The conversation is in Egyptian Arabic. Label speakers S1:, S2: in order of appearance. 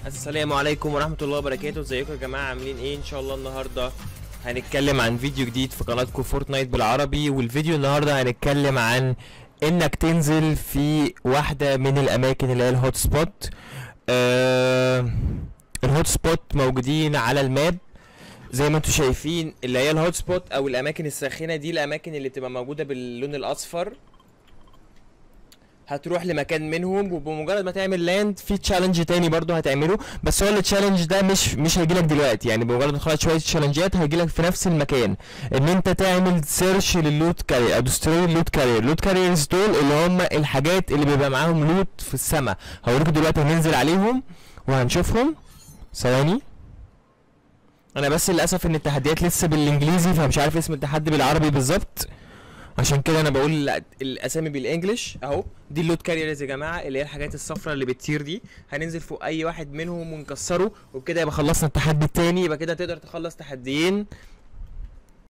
S1: السلام عليكم ورحمة الله وبركاته ازيكم يا جماعة عاملين ايه ان شاء الله النهاردة هنتكلم عن فيديو جديد في قناتكم فورتنايت بالعربي والفيديو النهاردة هنتكلم عن انك تنزل في واحدة من الاماكن اللي هي الهوت سبوت آه الهوت سبوت موجودين على الماب زي ما انتم شايفين اللي هي الهوت سبوت او الاماكن الساخنة دي الاماكن اللي بتبقى موجودة باللون الاصفر هتروح لمكان منهم وبمجرد ما تعمل لاند في تشالنج تاني برضو هتعمله بس هو التشالنج ده مش مش هيجيلك دلوقتي يعني بمجرد ما تخلص شويه تشالنجات هيجيلك في نفس المكان ان انت تعمل سيرش لللوت كارير او دستوري اللوت كارير اللوت كاريرز دول اللي هم الحاجات اللي بيبقى معاهم لوت في السماء هوريكم دلوقتي هننزل عليهم وهنشوفهم ثواني انا بس للاسف ان التحديات لسه بالانجليزي فمش عارف اسم التحدي بالعربي بالظبط عشان كده انا بقول ال- الاسامي بالانجلش اهو دي اللود كاريرز يا جماعه اللي هي الحاجات الصفراء اللي بتطير دي هننزل فوق اي واحد منهم ونكسره وبكده يبقى خلصنا التحدي التاني يبقى كده تقدر تخلص تحديين